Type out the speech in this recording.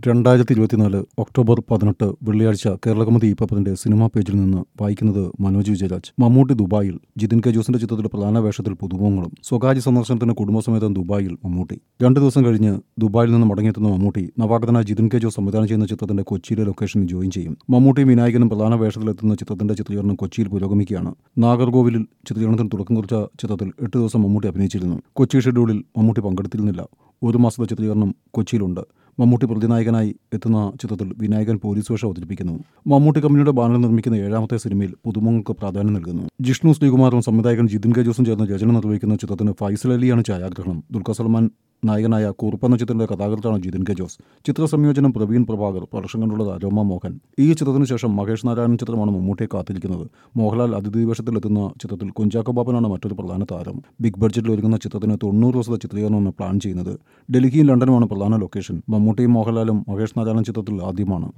രണ്ടായിരത്തി ഇരുപത്തിനാല് ഒക്ടോബർ പതിനെട്ട് വെള്ളിയാഴ്ച കേരളകൗമുദി പേപ്പറിന്റെ സിനിമാ പേജിൽ നിന്ന് വായിക്കുന്നത് മനോജ് വിജയരാജ് മമ്മൂട്ടി ദുബായിൽ ജിതിൻ കെ ജോസിന്റെ ചിത്രത്തിൽ പ്രധാന വേഷത്തിൽ പുതുമുഖങ്ങളും സ്വകാര്യ സന്ദർശനത്തിന് കുടുംബസമേതം ദുബായിൽ മമ്മൂട്ടി രണ്ടു ദിവസം കഴിഞ്ഞ് ദുബായിൽ നിന്ന് മടങ്ങിയെത്തുന്ന മമ്മൂട്ടി നവാഗതനായ ജിതിൻ കെ ജോസ് സംവിധാനം ചെയ്യുന്ന ചിത്രത്തിന്റെ കൊച്ചിയിലെ ലൊക്കേഷനിൽ ജോയിൻ ചെയ്യും മമ്മൂട്ടിയും വിനായകനും പ്രധാന വേഷത്തിലെത്തുന്ന ചിത്രത്തിന്റെ ചിത്രീകരണം കൊച്ചിയിൽ പുരോഗമിക്കുകയാണ് നാഗർകോവിലിൽ ചിത്രീകരണത്തിന് തുടക്കം കുറിച്ച ചിത്രത്തിൽ എട്ട് ദിവസം മമ്മൂട്ടി അഭിനയിച്ചിരുന്നു കൊച്ചി ഷെഡ്യൂളിൽ മമ്മൂട്ടി പങ്കെടുത്തിരുന്നില്ല ഒരു മാസത്തെ ചിത്രീകരണം കൊച്ചിയിലുണ്ട് മമ്മൂട്ടി പ്രതിനായകനായി എത്തുന്ന ചിത്രത്തിൽ വിനായകൻ പോലീസ് വേഷം അവതരിപ്പിക്കുന്നു മമ്മൂട്ടി കമ്പനിയുടെ ബാനറിൽ നിർമ്മിക്കുന്ന ഏഴാമത്തെ സിനിമയിൽ പുതുമുഖങ്ങൾക്ക് പ്രാധാന്യം നൽകുന്നു ജിഷ്ണു ശ്രീകുമാറും സംവിധായകൻ ജിതിൻ കെ ജോസും ചേർന്ന് രചന നിർവഹിക്കുന്ന ചിത്രത്തിന് ഫൈസൽ അലിയാണ് ഛായാഗ്രഹണം ദുൽഖർ സൽമാൻ നായകനായ കുറുപ്പ് എന്ന ചിത്രത്തിന്റെ കഥാകൃത്താണ് ജിതിൻ കെ ജോസ് ചിത്ര സംയോജനം പ്രവീൺ പ്രഭാകർ പ്രൊഡക്ഷൻ കണ്ടുള്ളത് അരോമ മോഹൻ ഈ ചിത്രത്തിന് ശേഷം മഹേഷ് നാരായണൻ ചിത്രമാണ് മമ്മൂട്ടിയെ കാത്തിരിക്കുന്നത് മോഹൻലാൽ അതിഥി വേഷത്തിലെത്തുന്ന ചിത്രത്തിൽ കുഞ്ചാക്കോ ബാബനാണ് മറ്റൊരു പ്രധാന താരം ബിഗ് ബഡ്ജറ്റിൽ ഒരുങ്ങുന്ന ചിത്രത്തിന് തൊണ്ണൂറ് ദിവസത്തെ ചിത്രീകരണമാണ് പ്ലാൻ ചെയ്യുന്നത് ഡൽഹിയും ലണ്ടനുമാണ് പ്രധാന ലൊക്കേഷൻ മമ്മൂട്ടിയും മോഹൻലാലും മഹേഷ് നാരായണൻ ചിത്രത്തിൽ ആദ്യമാണ്